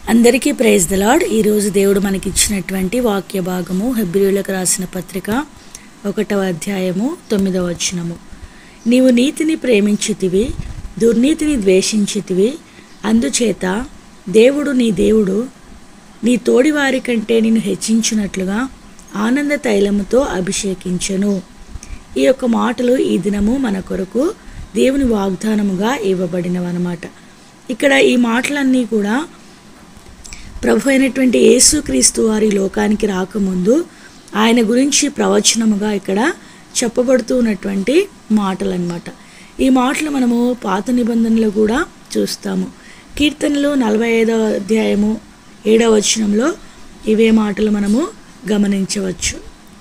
అందరికీ praise the lord ఈరోజు దేవుడు మనకి ఇచ్చినటువంటి వాక్య భాగము హెబ్రియులకు రాసిన పత్రిక ఒకటవ అధ్యాయము తొమ్మిదవ వచనము నీవు నీతిని ప్రేమించితివి దుర్నీతిని ద్వేషించితివి అందుచేత దేవుడు నీ దేవుడు నీ తోడివారి కంటే నిన్ను హెచ్చించినట్లుగా ఆనంద తైలముతో అభిషేకించెను ఈ యొక్క మాటలు ఈ దినము మన కొరకు దేవుని వాగ్దానముగా ఇవ్వబడినవన్నమాట ఇక్కడ ఈ మాటలన్నీ కూడా ప్రభు అయినటువంటి యేసుక్రీస్తు వారి లోకానికి రాకముందు ఆయన గురించి ప్రవచనముగా ఇక్కడ చెప్పబడుతూ ఉన్నటువంటి మాటలు అన్నమాట ఈ మాటలు మనము పాత నిబంధనలో కూడా చూస్తాము కీర్తనలు నలభై ఐదవ అధ్యాయము ఏడవ వచనంలో ఇవే మాటలు మనము గమనించవచ్చు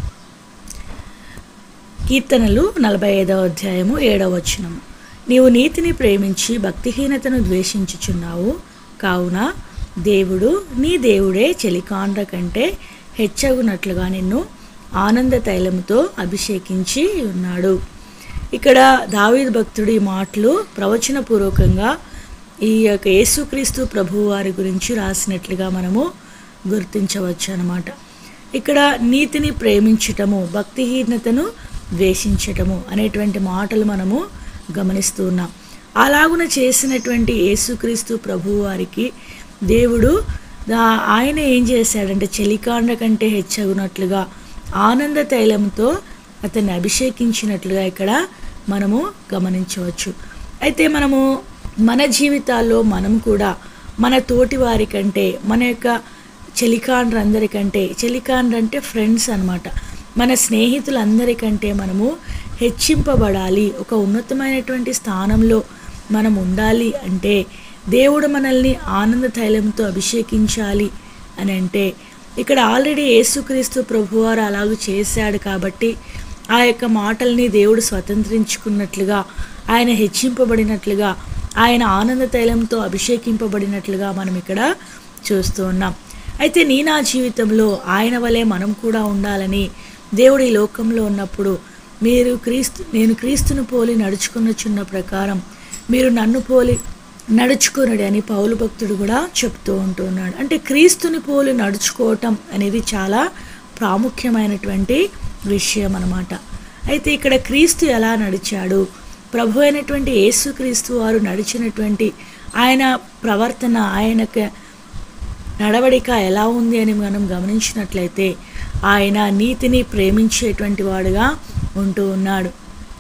కీర్తనలు నలభై ఐదవ అధ్యాయము ఏడవ వచనము నీవు నీతిని ప్రేమించి భక్తిహీనతను ద్వేషించుచున్నావు కావున దేవుడు నీ దేవుడే చెలికాండ్ర కంటే హెచ్చగునట్లుగా నిన్ను ఆనంద తైలముతో అభిషేకించి ఉన్నాడు ఇక్కడ దావీద్ భక్తుడి మాటలు ప్రవచనపూర్వకంగా ఈ యొక్క యేసుక్రీస్తు ప్రభువు వారి గురించి రాసినట్లుగా మనము గుర్తించవచ్చు అన్నమాట ఇక్కడ నీతిని ప్రేమించటము భక్తిహీనతను ద్వేషించటము అనేటువంటి మాటలు మనము గమనిస్తూ ఉన్నాం అలాగున చేసినటువంటి యేసుక్రీస్తు ప్రభువు వారికి దేవుడు దా- ఆయన ఏం చేశాడంటే చెలికాండ కంటే హెచ్చగునట్లుగా ఆనంద తైలంతో అతన్ని అభిషేకించినట్లుగా ఇక్కడ మనము గమనించవచ్చు అయితే మనము మన జీవితాల్లో మనం కూడా మన తోటి వారి కంటే మన యొక్క చెలికాండ్రందరికంటే చెలికాండ్ర అంటే ఫ్రెండ్స్ అన్నమాట మన స్నేహితులందరికంటే మనము హెచ్చింపబడాలి ఒక ఉన్నతమైనటువంటి స్థానంలో మనం ఉండాలి అంటే దేవుడు మనల్ని ఆనంద తైలంతో అభిషేకించాలి అని అంటే ఇక్కడ ఆల్రెడీ యేసుక్రీస్తు ప్రభువారు అలాగూ చేశాడు కాబట్టి ఆ యొక్క మాటల్ని దేవుడు స్వతంత్రించుకున్నట్లుగా ఆయన హెచ్చింపబడినట్లుగా ఆయన ఆనంద తైలంతో అభిషేకింపబడినట్లుగా మనం ఇక్కడ చూస్తూ ఉన్నాం అయితే నీ నా జీవితంలో ఆయన వలె మనం కూడా ఉండాలని దేవుడు ఈ లోకంలో ఉన్నప్పుడు మీరు క్రీస్తు నేను క్రీస్తును పోలి నడుచుకున్నచున్న ప్రకారం మీరు నన్ను పోలి నడుచుకునడి అని పౌలు భక్తుడు కూడా చెప్తూ ఉంటున్నాడు అంటే క్రీస్తుని పోలి నడుచుకోవటం అనేది చాలా ప్రాముఖ్యమైనటువంటి విషయం అన్నమాట అయితే ఇక్కడ క్రీస్తు ఎలా నడిచాడు ప్రభు అయినటువంటి యేసుక్రీస్తు వారు నడిచినటువంటి ఆయన ప్రవర్తన ఆయనకు నడవడిక ఎలా ఉంది అని మనం గమనించినట్లయితే ఆయన నీతిని ప్రేమించేటువంటి వాడుగా ఉంటూ ఉన్నాడు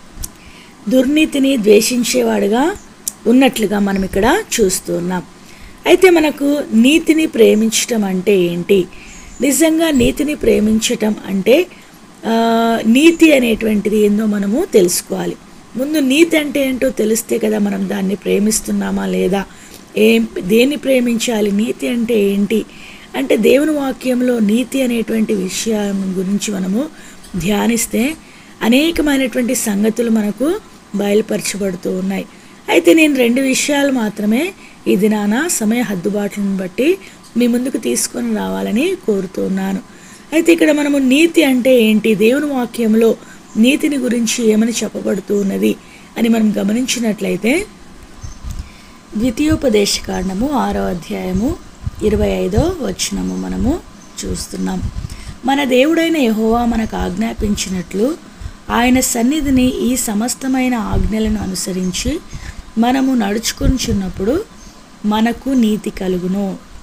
దుర్నీతిని ద్వేషించేవాడుగా ఉన్నట్లుగా మనం ఇక్కడ చూస్తూ ఉన్నాం అయితే మనకు నీతిని ప్రేమించటం అంటే ఏంటి నిజంగా నీతిని ప్రేమించటం అంటే ఆ, నీతి అనేటువంటిది ఏందో మనము తెలుసుకోవాలి ముందు నీతి అంటే ఏంటో తెలిస్తే కదా మనం దాన్ని ప్రేమిస్తున్నామా లేదా ఏం దేన్ని ప్రేమించాలి నీతి అంటే ఏంటి అంటే దేవుని వాక్యంలో నీతి అనేటువంటి విషయం గురించి మనము ధ్యానిస్తే అనేకమైనటువంటి సంగతులు మనకు బయలుపరచబడుతూ ఉన్నాయి అయితే నేను రెండు విషయాలు మాత్రమే ఈ దినాన సమయ హద్దుబాట్లను బట్టి మీ ముందుకు తీసుకొని రావాలని కోరుతున్నాను అయితే ఇక్కడ మనము నీతి అంటే ఏంటి దేవుని వాక్యంలో నీతిని గురించి ఏమని చెప్పబడుతూ ఉన్నది అని మనం గమనించినట్లయితే ద్వితీయోపదేశ కాండము ఆరో అధ్యాయము ఇరవై ఐదో వచనము మనము చూస్తున్నాం మన దేవుడైన యెహోవా మనకు ఆజ్ఞాపించినట్లు ఆయన సన్నిధిని ఈ సమస్తమైన ఆజ్ఞలను అనుసరించి మనము నడుచుకొనిచున్నప్పుడు మనకు నీతి కలుగును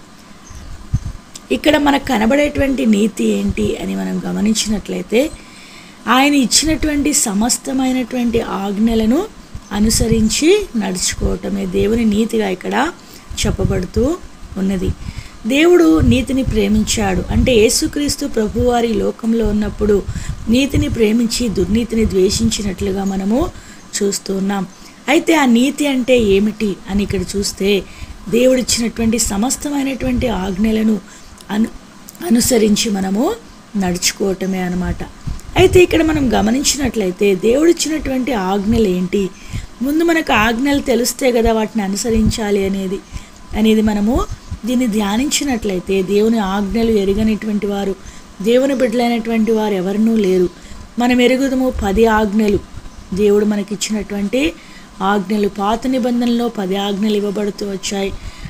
ఇక్కడ మనకు కనబడేటువంటి నీతి ఏంటి అని మనం గమనించినట్లయితే ఆయన ఇచ్చినటువంటి సమస్తమైనటువంటి ఆజ్ఞలను అనుసరించి నడుచుకోవటమే దేవుని నీతిగా ఇక్కడ చెప్పబడుతూ ఉన్నది దేవుడు నీతిని ప్రేమించాడు అంటే యేసుక్రీస్తు ప్రభువారి లోకంలో ఉన్నప్పుడు నీతిని ప్రేమించి దుర్నీతిని ద్వేషించినట్లుగా మనము చూస్తూ ఉన్నాం అయితే ఆ నీతి అంటే ఏమిటి అని ఇక్కడ చూస్తే దేవుడిచ్చినటువంటి సమస్తమైనటువంటి ఆజ్ఞలను అను అనుసరించి మనము నడుచుకోవటమే అన్నమాట అయితే ఇక్కడ మనం గమనించినట్లయితే దేవుడిచ్చినటువంటి ఆజ్ఞలు ఏంటి ముందు మనకు ఆజ్ఞలు తెలిస్తే కదా వాటిని అనుసరించాలి అనేది అనేది మనము దీన్ని ధ్యానించినట్లయితే దేవుని ఆజ్ఞలు ఎరగనటువంటి వారు దేవుని బిడ్డలైనటువంటి వారు ఎవరినూ లేరు మనం ఎరుగుదము పది ఆజ్ఞలు దేవుడు మనకిచ్చినటువంటి ఆజ్ఞలు పాత నిబంధనలో పది ఆజ్ఞలు ఇవ్వబడుతూ వచ్చాయి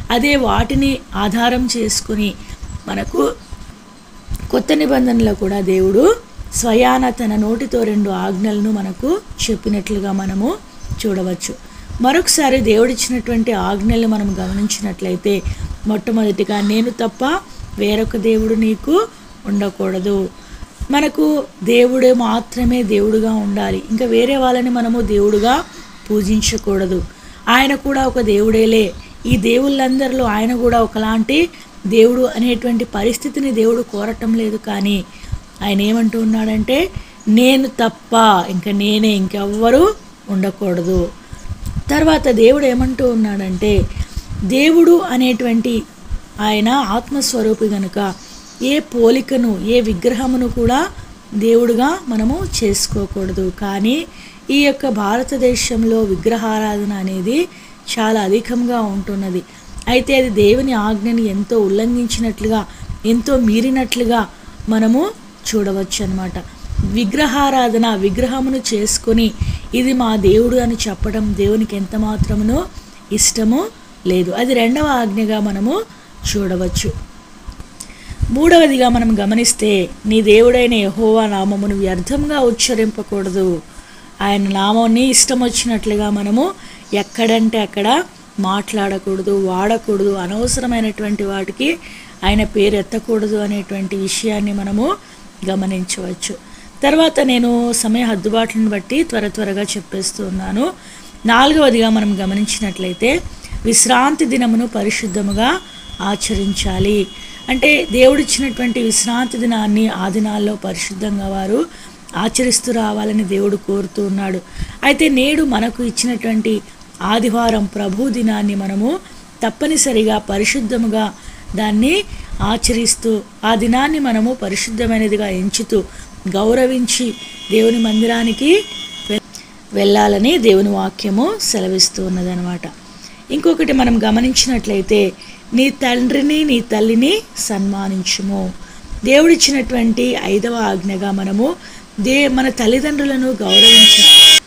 అదే వాటిని ఆధారం చేసుకుని మనకు కొత్త నిబంధనలో కూడా దేవుడు స్వయాన తన నోటితో రెండు ఆజ్ఞలను మనకు చెప్పినట్లుగా మనము చూడవచ్చు మరొకసారి దేవుడిచ్చినటువంటి ఆజ్ఞలు మనం గమనించినట్లయితే మొట్టమొదటిగా నేను తప్ప వేరొక దేవుడు నీకు ఉండకూడదు మనకు దేవుడే మాత్రమే దేవుడుగా ఉండాలి ఇంకా వేరే వాళ్ళని మనము దేవుడుగా పూజించకూడదు ఆయన కూడా ఒక దేవుడేలే ఈ దేవుళ్ళందరిలో ఆయన కూడా ఒకలాంటి దేవుడు అనేటువంటి పరిస్థితిని దేవుడు కోరటం లేదు కానీ ఆయన ఏమంటూ ఉన్నాడంటే నేను తప్ప ఇంకా నేనే ఇంకెవ్వరూ ఉండకూడదు తర్వాత దేవుడు ఏమంటూ ఉన్నాడంటే దేవుడు అనేటువంటి ఆయన ఆత్మస్వరూపి గనుక ఏ పోలికను ఏ విగ్రహమును కూడా దేవుడుగా మనము చేసుకోకూడదు కానీ ఈ యొక్క భారతదేశంలో విగ్రహారాధన అనేది చాలా అధికంగా ఉంటున్నది అయితే అది దేవుని ఆజ్ఞని ఎంతో ఉల్లంఘించినట్లుగా ఎంతో మీరినట్లుగా మనము చూడవచ్చు అనమాట విగ్రహారాధన విగ్రహమును చేసుకొని ఇది మా దేవుడు అని చెప్పడం దేవునికి ఎంత మాత్రమునో ఇష్టము లేదు అది రెండవ ఆజ్ఞగా మనము చూడవచ్చు మూడవదిగా మనం గమనిస్తే నీ దేవుడైన యహోవా నామమును వ్యర్థంగా ఉచ్చరింపకూడదు ఆయన నామాన్ని ఇష్టం వచ్చినట్లుగా మనము ఎక్కడంటే అక్కడ మాట్లాడకూడదు వాడకూడదు అనవసరమైనటువంటి వాటికి ఆయన పేరు ఎత్తకూడదు అనేటువంటి విషయాన్ని మనము గమనించవచ్చు తర్వాత నేను సమయ హద్దుబాట్లను బట్టి త్వర త్వరగా చెప్పేస్తూ ఉన్నాను నాలుగవదిగా మనం గమనించినట్లయితే విశ్రాంతి దినమును పరిశుద్ధముగా ఆచరించాలి అంటే దేవుడిచ్చినటువంటి విశ్రాంతి దినాన్ని ఆ దినాల్లో పరిశుద్ధంగా వారు ఆచరిస్తూ రావాలని దేవుడు కోరుతూ ఉన్నాడు అయితే నేడు మనకు ఇచ్చినటువంటి ఆదివారం ప్రభు దినాన్ని మనము తప్పనిసరిగా పరిశుద్ధముగా దాన్ని ఆచరిస్తూ ఆ దినాన్ని మనము పరిశుద్ధమైనదిగా ఎంచుతూ గౌరవించి దేవుని మందిరానికి వె- వెళ్ళాలని దేవుని వాక్యము సెలవిస్తూ ఉన్నదనమాట ఇంకొకటి మనం గమనించినట్లయితే నీ తండ్రిని నీ తల్లిని సన్మానించుము దేవుడిచ్చినటువంటి ఐదవ ఆజ్ఞగా మనము దే మన తల్లిదండ్రులను గౌరవించ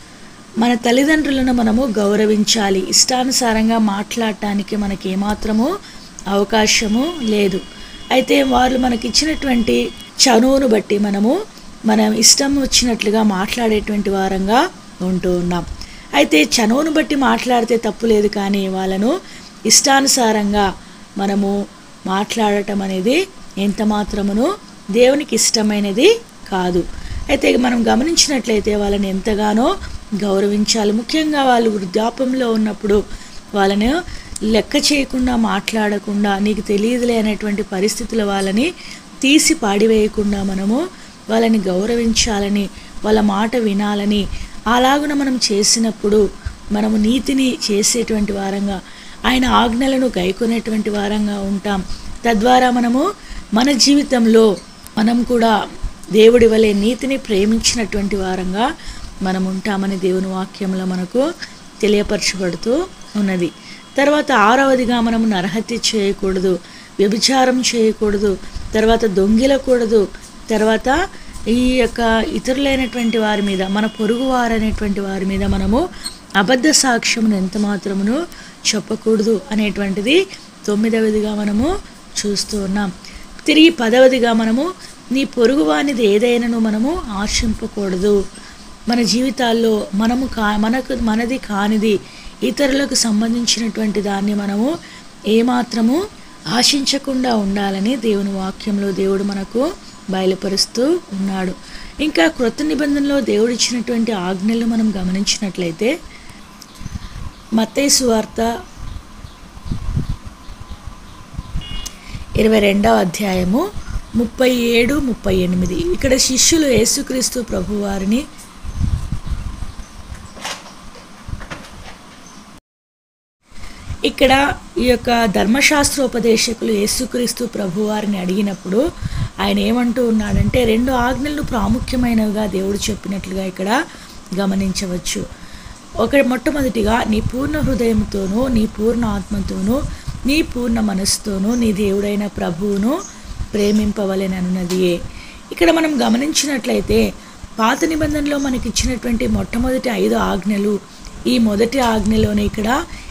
మన తల్లిదండ్రులను మనము గౌరవించాలి ఇష్టానుసారంగా మాట్లాడటానికి మనకి ఏమాత్రము అవకాశము లేదు అయితే వారు మనకిచ్చినటువంటి చనువును బట్టి మనము మనం ఇష్టం వచ్చినట్లుగా మాట్లాడేటువంటి వారంగా ఉంటూ ఉన్నాం అయితే చనువును బట్టి మాట్లాడితే తప్పు లేదు కానీ వాళ్ళను ఇష్టానుసారంగా మనము మాట్లాడటం అనేది ఎంత మాత్రమును దేవునికి ఇష్టమైనది కాదు అయితే మనం గమనించినట్లయితే వాళ్ళని ఎంతగానో గౌరవించాలి ముఖ్యంగా వాళ్ళు వృద్ధాపంలో ఉన్నప్పుడు వాళ్ళను లెక్క చేయకుండా మాట్లాడకుండా నీకు తెలియదులే అనేటువంటి పరిస్థితుల వాళ్ళని తీసి పాడివేయకుండా మనము వాళ్ళని గౌరవించాలని వాళ్ళ మాట వినాలని అలాగున మనం చేసినప్పుడు మనము నీతిని చేసేటువంటి వారంగా ఆయన ఆజ్ఞలను గైకొనేటువంటి వారంగా ఉంటాం తద్వారా మనము మన జీవితంలో మనం కూడా దేవుడి వలె నీతిని ప్రేమించినటువంటి వారంగా మనం ఉంటామని దేవుని వాక్యంలో మనకు తెలియపరచబడుతూ ఉన్నది తర్వాత ఆరవదిగా మనం నరహత్య చేయకూడదు వ్యభిచారం చేయకూడదు తర్వాత దొంగిలకూడదు తర్వాత ఈ యొక్క ఇతరులైనటువంటి వారి మీద మన పొరుగు వారనేటువంటి వారి మీద మనము అబద్ధ సాక్ష్యమును ఎంత మాత్రమును చెప్పకూడదు అనేటువంటిది తొమ్మిదవదిగా మనము చూస్తూ ఉన్నాం తిరిగి పదవదిగా మనము నీ పొరుగువానిది ఏదైనాను మనము ఆశింపకూడదు మన జీవితాల్లో మనము కా మనకు మనది కానిది ఇతరులకు సంబంధించినటువంటి దాన్ని మనము ఏమాత్రము ఆశించకుండా ఉండాలని దేవుని వాక్యంలో దేవుడు మనకు బయలుపరుస్తూ ఉన్నాడు ఇంకా క్రొత్త నిబంధనలో దేవుడు ఇచ్చినటువంటి ఆజ్ఞలు మనం గమనించినట్లయితే మత్తయి వార్త ఇరవై రెండవ అధ్యాయము ముప్పై ఏడు ముప్పై ఎనిమిది ఇక్కడ శిష్యులు యేసుక్రీస్తు ప్రభువారిని ఇక్కడ ఈ యొక్క ధర్మశాస్త్రోపదేశకులు యేసుక్రీస్తు ప్రభువారిని అడిగినప్పుడు ఆయన ఏమంటూ ఉన్నాడంటే రెండు ఆజ్ఞలు ప్రాముఖ్యమైనవిగా దేవుడు చెప్పినట్లుగా ఇక్కడ గమనించవచ్చు ఒక మొట్టమొదటిగా నీ పూర్ణ హృదయంతోనూ నీ పూర్ణ ఆత్మతోనూ నీ పూర్ణ మనసుతోనూ నీ దేవుడైన ప్రభువును ప్రేమింపవలెనన్నదియే ఇక్కడ మనం గమనించినట్లయితే పాత నిబంధనలో మనకి ఇచ్చినటువంటి మొట్టమొదటి ఐదు ఆజ్ఞలు ఈ మొదటి ఆజ్ఞలోనే ఇక్కడ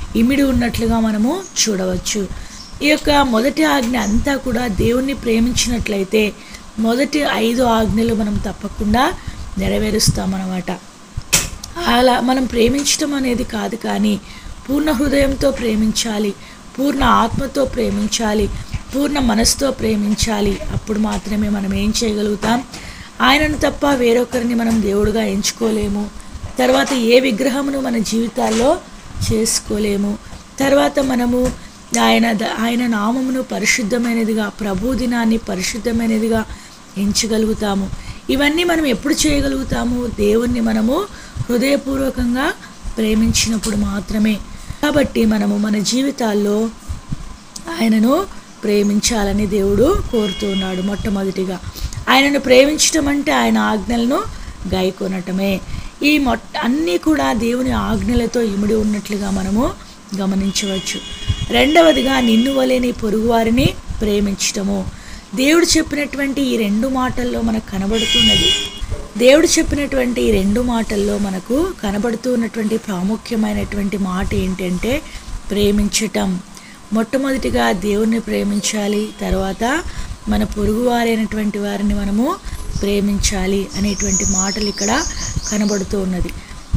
ఇమిడి ఉన్నట్లుగా మనము చూడవచ్చు ఈ యొక్క మొదటి ఆజ్ఞ అంతా కూడా దేవుణ్ణి ప్రేమించినట్లయితే మొదటి ఐదు ఆజ్ఞలు మనం తప్పకుండా నెరవేరుస్తామన్నమాట అలా మనం ప్రేమించడం అనేది కాదు కానీ పూర్ణ హృదయంతో ప్రేమించాలి పూర్ణ ఆత్మతో ప్రేమించాలి పూర్ణ మనసుతో ప్రేమించాలి అప్పుడు మాత్రమే మనం ఏం చేయగలుగుతాం ఆయనను తప్ప వేరొకరిని మనం దేవుడుగా ఎంచుకోలేము తర్వాత ఏ విగ్రహమును మన జీవితాల్లో చేసుకోలేము తర్వాత మనము ఆయన ద- ఆయన నామమును పరిశుద్ధమైనదిగా ప్రభు దినాన్ని పరిశుద్ధమైనదిగా ఎంచగలుగుతాము ఇవన్నీ మనం ఎప్పుడు చేయగలుగుతాము దేవుణ్ణి మనము హృదయపూర్వకంగా ప్రేమించినప్పుడు మాత్రమే కాబట్టి మనము మన జీవితాల్లో ఆయనను ప్రేమించాలని దేవుడు కోరుతున్నాడు మొట్టమొదటిగా ఆయనను ప్రేమించటం అంటే ఆయన ఆజ్ఞలను గాయకొనటమే ఈ మొట్ట అన్నీ కూడా దేవుని ఆజ్ఞలతో ఇమిడి ఉన్నట్లుగా మనము గమనించవచ్చు రెండవదిగా నిన్ను వలె నీ పొరుగువారిని ప్రేమించటము దేవుడు చెప్పినటువంటి ఈ రెండు మాటల్లో మనకు కనబడుతున్నది దేవుడు చెప్పినటువంటి ఈ రెండు మాటల్లో మనకు కనబడుతూ ఉన్నటువంటి ప్రాముఖ్యమైనటువంటి మాట ఏంటంటే ప్రేమించటం మొట్టమొదటిగా దేవుణ్ణి ప్రేమించాలి తర్వాత మన పొరుగువారైనటువంటి వారిని మనము ప్రేమించాలి అనేటువంటి మాటలు ఇక్కడ కనబడుతూ ఉన్నది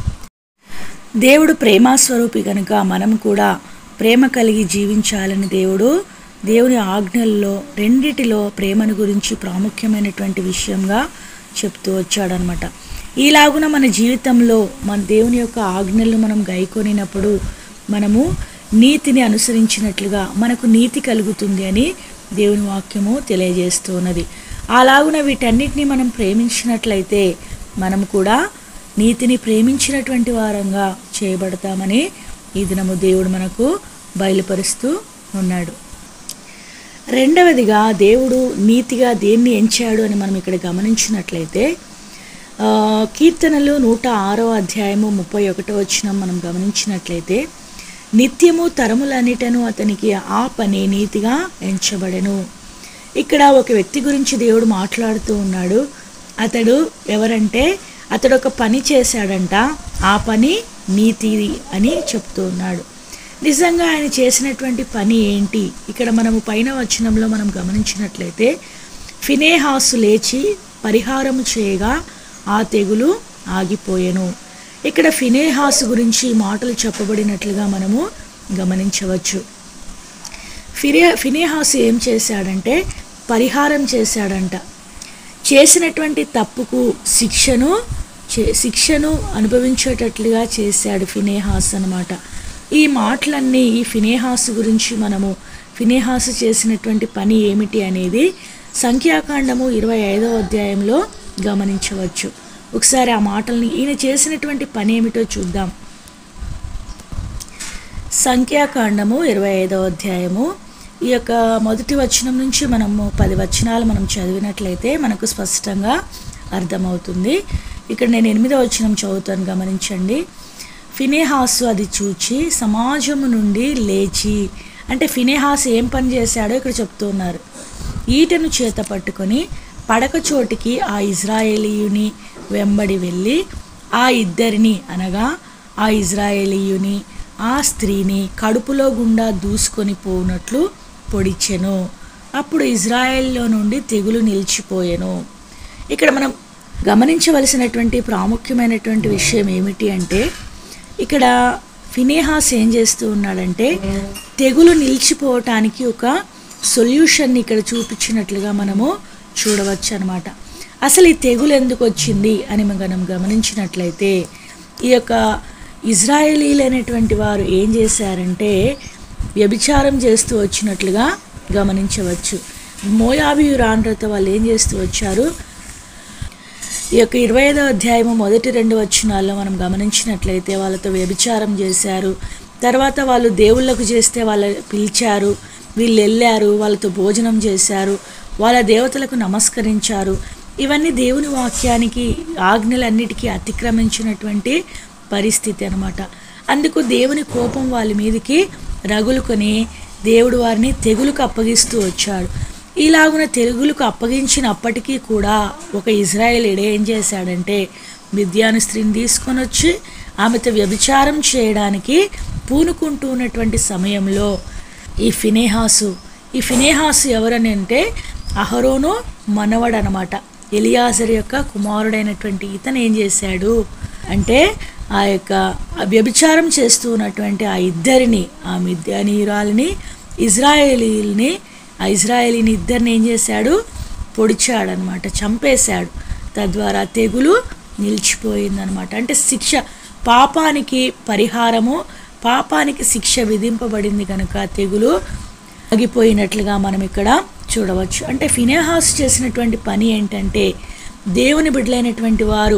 దేవుడు ప్రేమాస్వరూపి కనుక మనం కూడా ప్రేమ కలిగి జీవించాలని దేవుడు దేవుని ఆజ్ఞల్లో రెండిటిలో ప్రేమను గురించి ప్రాముఖ్యమైనటువంటి విషయంగా చెప్తూ వచ్చాడనమాట ఈలాగున మన జీవితంలో మన దేవుని యొక్క ఆజ్ఞలను మనం గైకొనినప్పుడు మనము నీతిని అనుసరించినట్లుగా మనకు నీతి కలుగుతుంది అని దేవుని వాక్యము తెలియజేస్తూ ఉన్నది అలాగున వీటన్నిటిని మనం ప్రేమించినట్లయితే మనం కూడా నీతిని ప్రేమించినటువంటి వారంగా చేయబడతామని ఈ దినము దేవుడు మనకు బయలుపరుస్తూ ఉన్నాడు రెండవదిగా దేవుడు నీతిగా దేన్ని ఎంచాడు అని మనం ఇక్కడ గమనించినట్లయితే ఆ, కీర్తనలు నూట ఆరో అధ్యాయము ముప్పై ఒకటో వచ్చిన మనం గమనించినట్లయితే నిత్యము తరములన్నిటను అతనికి ఆ పని నీతిగా ఎంచబడెను ఇక్కడ ఒక వ్యక్తి గురించి దేవుడు మాట్లాడుతూ ఉన్నాడు అతడు ఎవరంటే అతడు ఒక పని చేశాడంట ఆ పని నీతి అని చెప్తూ ఉన్నాడు నిజంగా ఆయన చేసినటువంటి పని ఏంటి ఇక్కడ మనము పైన వచనంలో మనం గమనించినట్లయితే ఫినేహాసు లేచి పరిహారము చేయగా ఆ తెగులు ఆగిపోయెను ఇక్కడ ఫినేహాసు గురించి ఈ మాటలు చెప్పబడినట్లుగా మనము గమనించవచ్చు ఫిరే ఫినేహాసు ఏం చేశాడంటే పరిహారం చేశాడంట చేసినటువంటి తప్పుకు శిక్షను చే- శిక్షను అనుభవించేటట్లుగా చేశాడు ఫినేహాస్ అన్నమాట ఈ మాటలన్నీ ఈ ఫినేహాసు గురించి మనము ఫినేహాసు చేసినటువంటి పని ఏమిటి అనేది సంఖ్యాకాండము ఇరవై ఐదవ అధ్యాయంలో గమనించవచ్చు ఒకసారి ఆ మాటల్ని ఈయన చేసినటువంటి పని ఏమిటో చూద్దాం సంఖ్యాకాండము ఇరవై ఐదవ అధ్యాయము ఈ యొక్క మొదటి వచనం నుంచి మనము పది వచనాలు మనం చదివినట్లయితే మనకు స్పష్టంగా అర్థమవుతుంది ఇక్కడ నేను ఎనిమిదవ వచనం చదువుతాను గమనించండి ఫినేహాసు అది చూచి సమాజము నుండి లేచి అంటే ఫినేహాస్ ఏం పని చేశాడో ఇక్కడ చెప్తున్నారు ఈటను చేత పట్టుకొని పడక చోటికి ఆ ఇజ్రాయేలీయుని వెంబడి వెళ్ళి ఆ ఇద్దరిని అనగా ఆ ఇజ్రాయేలీయుని ఆ స్త్రీని కడుపులో గుండా దూసుకొని పోనట్లు పొడిచెను అప్పుడు ఇజ్రాయెల్లో నుండి తెగులు నిలిచిపోయెను ఇక్కడ మనం గమనించవలసినటువంటి ప్రాముఖ్యమైనటువంటి విషయం ఏమిటి అంటే ఇక్కడ ఫినేహాస్ ఏం చేస్తూ ఉన్నాడంటే తెగులు నిలిచిపోవటానికి ఒక సొల్యూషన్ని ఇక్కడ చూపించినట్లుగా మనము చూడవచ్చు అనమాట అసలు ఈ తెగులు ఎందుకు వచ్చింది అని మనం గమనించినట్లయితే ఈ యొక్క ఇజ్రాయేలీలైనటువంటి వారు ఏం చేశారంటే వ్యభిచారం చేస్తూ వచ్చినట్లుగా గమనించవచ్చు మోయాబియురాండ్రతో వాళ్ళు ఏం చేస్తూ వచ్చారు ఈ యొక్క ఇరవై ఐదో అధ్యాయము మొదటి రెండు వచనాల్లో మనం గమనించినట్లయితే వాళ్ళతో వ్యభిచారం చేశారు తర్వాత వాళ్ళు దేవుళ్ళకు చేస్తే వాళ్ళ పిలిచారు వీళ్ళు వెళ్ళారు వాళ్ళతో భోజనం చేశారు వాళ్ళ దేవతలకు నమస్కరించారు ఇవన్నీ దేవుని వాక్యానికి ఆజ్ఞలన్నిటికీ అతిక్రమించినటువంటి పరిస్థితి అన్నమాట అందుకు దేవుని కోపం వాళ్ళ మీదకి రగులుకొని దేవుడు వారిని తెగులుకు అప్పగిస్తూ వచ్చాడు ఇలాగున తెగులుకు అప్పగించినప్పటికీ కూడా ఒక ఇజ్రాయేలీడు ఏం చేశాడంటే మిద్యాను స్త్రీని తీసుకొని వచ్చి ఆమెతో వ్యభిచారం చేయడానికి పూనుకుంటూ ఉన్నటువంటి సమయంలో ఈ ఫినేహాసు ఈ ఫినేహాసు ఎవరని అంటే అహరోను మనవడు అనమాట ఎలియాజర్ యొక్క కుమారుడైనటువంటి ఇతను ఏం చేశాడు అంటే ఆ యొక్క వ్యభిచారం చేస్తూ ఉన్నటువంటి ఆ ఇద్దరిని ఆ మిద్యానీయురాలిని ఇజ్రాయేలీల్ని ఆ ఇజ్రాయేలీని ఇద్దరిని ఏం చేశాడు పొడిచాడనమాట చంపేశాడు తద్వారా తెగులు నిలిచిపోయిందనమాట అంటే శిక్ష పాపానికి పరిహారము పాపానికి శిక్ష విధింపబడింది కనుక తెగులు ఆగిపోయినట్లుగా మనం ఇక్కడ చూడవచ్చు అంటే ఫినేహాస్ చేసినటువంటి పని ఏంటంటే దేవుని బిడ్డలైనటువంటి వారు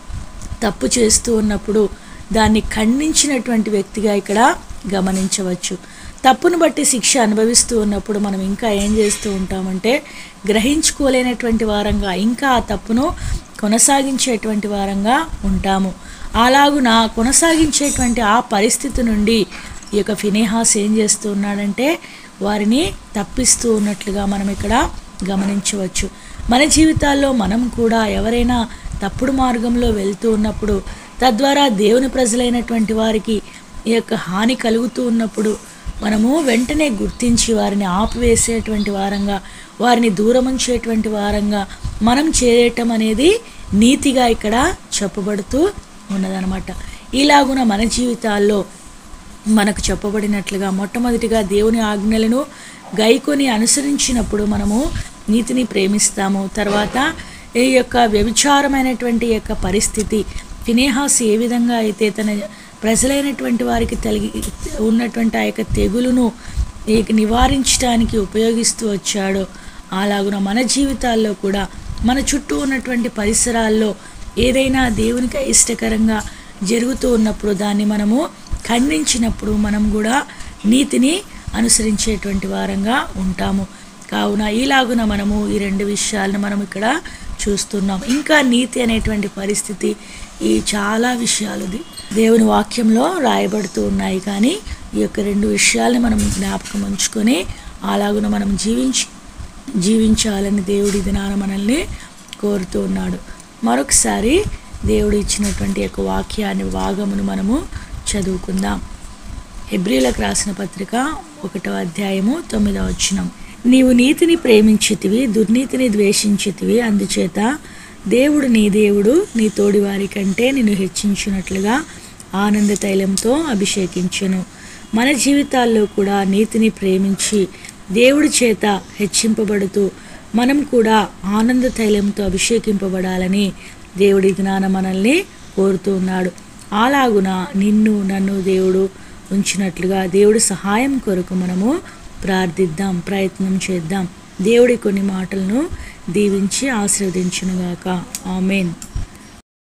తప్పు చేస్తూ ఉన్నప్పుడు దాన్ని ఖండించినటువంటి వ్యక్తిగా ఇక్కడ గమనించవచ్చు తప్పును బట్టి శిక్ష అనుభవిస్తూ ఉన్నప్పుడు మనం ఇంకా ఏం చేస్తూ ఉంటామంటే గ్రహించుకోలేనటువంటి వారంగా ఇంకా ఆ తప్పును కొనసాగించేటువంటి వారంగా ఉంటాము అలాగున కొనసాగించేటువంటి ఆ పరిస్థితి నుండి ఈ యొక్క ఫినేహాస్ ఏం చేస్తూ ఉన్నాడంటే వారిని తప్పిస్తూ ఉన్నట్లుగా మనం ఇక్కడ గమనించవచ్చు మన జీవితాల్లో మనం కూడా ఎవరైనా తప్పుడు మార్గంలో వెళ్తూ ఉన్నప్పుడు తద్వారా దేవుని ప్రజలైనటువంటి వారికి ఈ యొక్క హాని కలుగుతూ ఉన్నప్పుడు మనము వెంటనే గుర్తించి వారిని ఆపివేసేటువంటి వారంగా వారిని దూరం ఉంచేటువంటి వారంగా మనం చేరేయటం అనేది నీతిగా ఇక్కడ చెప్పబడుతూ ఉన్నదనమాట ఇలాగున మన జీవితాల్లో మనకు చెప్పబడినట్లుగా మొట్టమొదటిగా దేవుని ఆజ్ఞలను గైకొని అనుసరించినప్పుడు మనము నీతిని ప్రేమిస్తాము తర్వాత ఈ యొక్క వ్యభిచారమైనటువంటి యొక్క పరిస్థితి ఫినేహాస్ ఏ విధంగా అయితే తన ప్రజలైనటువంటి వారికి తలిగి ఉన్నటువంటి ఆ యొక్క తెగులును ఈ నివారించడానికి ఉపయోగిస్తూ వచ్చాడో అలాగున మన జీవితాల్లో కూడా మన చుట్టూ ఉన్నటువంటి పరిసరాల్లో ఏదైనా దేవునికి ఇష్టకరంగా జరుగుతూ ఉన్నప్పుడు దాన్ని మనము ఖండించినప్పుడు మనం కూడా నీతిని అనుసరించేటువంటి వారంగా ఉంటాము కావున ఈలాగున మనము ఈ రెండు విషయాలను మనం ఇక్కడ చూస్తున్నాం ఇంకా నీతి అనేటువంటి పరిస్థితి ఈ చాలా విషయాలు ది- దేవుని వాక్యంలో రాయబడుతూ ఉన్నాయి కానీ ఈ యొక్క రెండు విషయాలను మనం జ్ఞాపకం ఉంచుకొని అలాగున మనం జీవించి జీవించాలని దేవుడి దినాన మనల్ని కోరుతూ ఉన్నాడు మరొకసారి దేవుడు ఇచ్చినటువంటి యొక్క వాక్యాన్ని భాగమును మనము చదువుకుందాం హెబ్రిలకు రాసిన పత్రిక ఒకటో అధ్యాయము తొమ్మిదవ వచనం నీవు నీతిని ప్రేమించితివి దుర్నీతిని ద్వేషించితివి అందుచేత దేవుడు నీ దేవుడు నీ తోడివారి కంటే నిన్ను హెచ్చించినట్లుగా ఆనంద తైలంతో అభిషేకించెను మన జీవితాల్లో కూడా నీతిని ప్రేమించి దేవుడి చేత హెచ్చింపబడుతూ మనం కూడా ఆనంద తైలంతో అభిషేకింపబడాలని దేవుడి జ్ఞానం మనల్ని కోరుతూ ఉన్నాడు అలాగున నిన్ను నన్ను దేవుడు ఉంచినట్లుగా దేవుడి సహాయం కొరకు మనము ప్రార్థిద్దాం ప్రయత్నం చేద్దాం దేవుడి కొన్ని మాటలను దీవించి ఆశీర్వదించునుగాక ఆమెన్